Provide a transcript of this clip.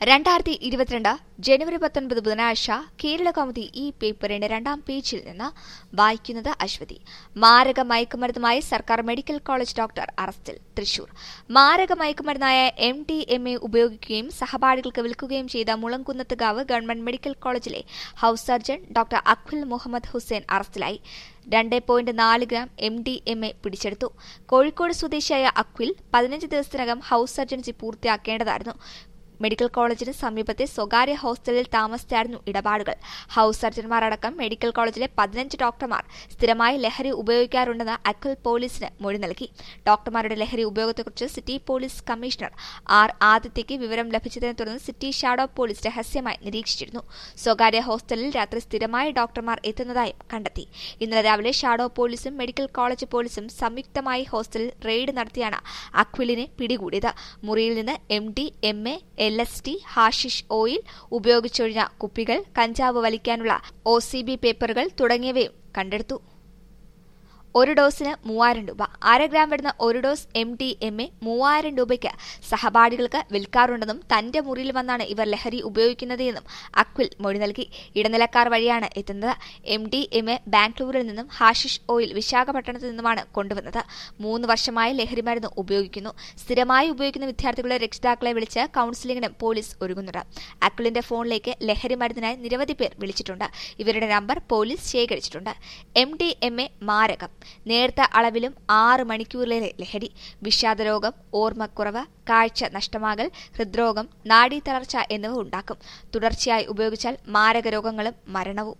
രണ്ടായിരത്തി ഇരുപത്തിരണ്ട് ജനുവരി പത്തൊൻപത് ബുധനാഴ്ച കേരള കൗമുദി ഈ പേപ്പറിന്റെ രണ്ടാം പേജിൽ നിന്ന് വായിക്കുന്നത് അശ്വതി മാരക മയക്കുമരുന്നുമായി സർക്കാർ മെഡിക്കൽ കോളേജ് ഡോക്ടർ അറസ്റ്റിൽ തൃശൂർ മാരക മയക്കുമരുന്നായ എം ഡി എം എ ഉപയോഗിക്കുകയും സഹപാഠികൾക്ക് വിൽക്കുകയും ചെയ്ത മുളങ്കുന്നത്തുകാവ് ഗവൺമെന്റ് മെഡിക്കൽ കോളേജിലെ house surgeon doctor Akhil Muhammad Hussain അറസ്റ്റിലായി രണ്ട് പോയിന്റ് നാല് gram M D M A പിടിച്ചെടുത്തു കോഴിക്കോട് സ്വദേശിയായ അക്വിൽ പതിനഞ്ച് ദിവസത്തിനകം ഹൌസ് സർജൻസി പൂർത്തിയാക്കേണ്ടതായിരുന്നു മെഡിക്കൽ കോളേജിന് സമീപത്തെ സ്വകാര്യ ഹോസ്റ്റലിൽ താമസിച്ചായിരുന്നു ഇടപാടുകൾ ഹൌസ് സർജൻമാരടക്കം മെഡിക്കൽ കോളേജിലെ പതിനഞ്ച് ഡോക്ടർമാർ സ്ഥിരമായി ലഹരി ഉപയോഗിക്കാറുണ്ടെന്ന് അക്വൽ പോലീസിന് മൊഴി നൽകി ഡോക്ടർമാരുടെ ലഹരി ഉപയോഗത്തെക്കുറിച്ച് സിറ്റി പോലീസ് കമ്മീഷണർ ആർ ആദിത്യയ്ക്ക് വിവരം ലഭിച്ചതിനെ തുടർന്ന് സിറ്റി ഷാഡോ പോലീസ് രഹസ്യമായി നിരീക്ഷിച്ചിരുന്നു സ്വകാര്യ ഹോസ്റ്റലിൽ രാത്രി സ്ഥിരമായി ഡോക്ടർമാർ എത്തുന്നതായും കണ്ടെത്തി ഇന്നലെ രാവിലെ ഷാഡോ പോലീസും മെഡിക്കൽ കോളേജ് പോലീസും സംയുക്തമായി ഹോസ്റ്റലിൽ റെയ്ഡ് നടത്തിയാണ് അക്വിലിനെ പിടികൂടിയത് മുറിയിൽ നിന്ന് M D M A L S D hashish oil ഉപയോഗിച്ചൊഴിഞ്ഞ കുപ്പികൾ കഞ്ചാവ് വലിക്കാനുള്ള ഒ സി ബി പേപ്പറുകൾ തുടങ്ങിയവയും കണ്ടെടുത്തു ഒരു ഡോസിന് മൂവായിരം രൂപ അര ഗ്രാം വരുന്ന ഒരു dose M D M A മൂവായിരം രൂപയ്ക്ക് സഹപാഠികൾക്ക് വിൽക്കാറുണ്ടെന്നും തന്റെ മുറിയിൽ വന്നാണ് ഇവർ ലഹരി ഉപയോഗിക്കുന്നതെന്നും അക്വിൽ മൊഴി നൽകി ഇടനിലക്കാർ വഴിയാണ് എത്തുന്നത് എം ഡി എം എ ബാംഗ്ലൂരിൽ നിന്നും ഹാഷിഷ് ഓയിൽ വിശാഖപട്ടണത്തു നിന്നുമാണ് കൊണ്ടുവന്നത് മൂന്ന് വർഷമായി ലഹരി മരുന്ന് ഉപയോഗിക്കുന്നു സ്ഥിരമായി ഉപയോഗിക്കുന്ന വിദ്യാർത്ഥികളുടെ രക്ഷിതാക്കളെ വിളിച്ച് കൌൺസിലിംഗിനും പോലീസ് ഒരുങ്ങുന്നുണ്ട് അക്വിലിന്റെ ഫോണിലേക്ക് ലഹരി മരുന്നിനായി നിരവധി പേർ വിളിച്ചിട്ടുണ്ട് ഇവരുടെ നമ്പർ പോലീസ് ശേഖരിച്ചിട്ടുണ്ട് എം ഡി എം എ മാരകം നേർത്ത അളവിലും ആറ് മണിക്കൂറിലേറെ ലഹരി വിഷാദരോഗം ഓർമ്മക്കുറവ് കാഴ്ച നഷ്ടമാകൽ ഹൃദ്രോഗം നാഡീതളർച്ച എന്നിവ ഉണ്ടാക്കും തുടർച്ചയായി ഉപയോഗിച്ചാൽ മാരക രോഗങ്ങളും മരണവും